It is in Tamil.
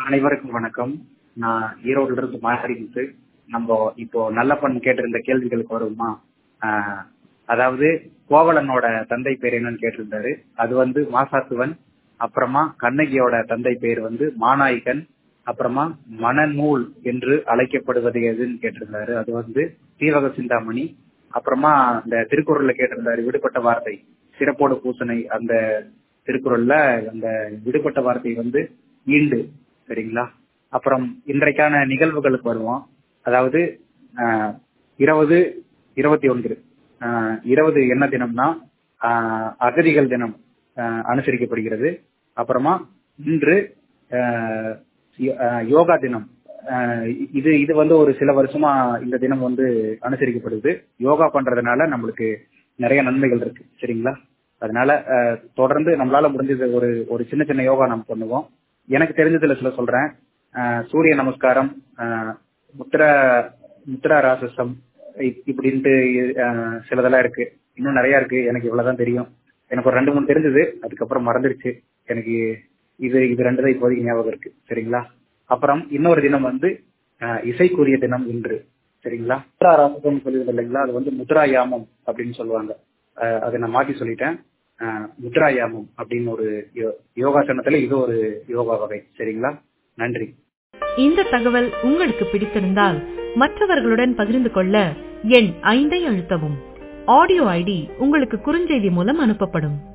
அனைவருக்கும் வணக்கம் நான் ஈரோடுல இருந்து மாறிட்டு நம்ம இப்போ நல்லப்பன் கேட்டிருந்த கேள்விகளுக்கு வருவோமா ஆஹ் அதாவது கோவலனோட தந்தை பேர் என்னன்னு கேட்டிருந்தாரு அது வந்து மாசாத்துவன் அப்புறமா கண்ணகியோட தந்தை பேர் வந்து மாநாய்கன் அப்புறமா மணநூல் என்று அழைக்கப்படுவது எதுன்னு கேட்டிருந்தாரு அது வந்து தீவக சிந்தாமணி அப்புறமா இந்த திருக்குறள்ல கேட்டிருந்தாரு விடுபட்ட வார்த்தை சிறப்போடு பூசனை அந்த திருக்குறள்ல அந்த விடுபட்ட வார்த்தை வந்து ஈண்டு சரிங்களா அப்புறம் இன்றைக்கான நிகழ்வுகளுக்கு வருவோம் அதாவது ஆஹ் இருபது இருபத்தி ஒன்று ஆஹ் இருபது என்ன தினம்னா ஆஹ் அகதிகள் தினம் ஆஹ் அனுசரிக்கப்படுகிறது அப்புறமா இன்று ஆஹ் யோ- ஆஹ் யோகா தினம் ஆஹ் இது இது வந்து ஒரு சில வருஷமா இந்த தினம் வந்து அனுசரிக்கப்படுது யோகா பண்றதுனால நம்மளுக்கு நிறைய நன்மைகள் இருக்கு சரிங்களா அதனால ஆஹ் தொடர்ந்து நம்மளால முடிஞ்சது ஒரு ஒரு சின்ன சின்ன யோகா நம்ம பண்ணுவோம் எனக்கு தெரிஞ்சதுல சில சொல்றேன் ஆஹ் சூரிய நமஸ்காரம் ஆஹ் முத்ரா முத்ரா ராசசம் இப்- இப்படின்ட்டு ஆஹ் சிலதெல்லாம் இருக்கு இன்னும் நிறைய இருக்கு எனக்கு இவ்வளவுதான் தெரியும் எனக்கு ஒரு ரெண்டு மூணு தெரிஞ்சது அதுக்கப்புறம் மறந்துருச்சு எனக்கு இது இது ரெண்டு தான் இப்போதைக்கு ஞாபகம் இருக்கு சரிங்களா அப்புறம் இன்னொரு தினம் வந்து ஆஹ் இசைக்குரிய தினம் இன்று சரிங்களா முத்ரா ராசசம் சொல்லுவது இல்லைங்களா அது வந்து முத்ரா யாமம் அப்படின்னு சொல்லுவாங்க ஆஹ் அதை நான் மாத்தி சொல்லிட்டேன் ஆஹ் முத்ரா யாமம் அப்படின்னு ஒரு யோ- யோகாசனத்துல இது ஒரு யோகா வகை சரிங்களா நன்றி இந்த தகவல் உங்களுக்கு பிடித்திருந்தால் மற்றவர்களுடன் பகிர்ந்து கொள்ள எண் ஐந்தை அழுத்தவும் ஆடியோ ஐடி உங்களுக்கு குறுஞ்செய்தி மூலம் அனுப்பப்படும்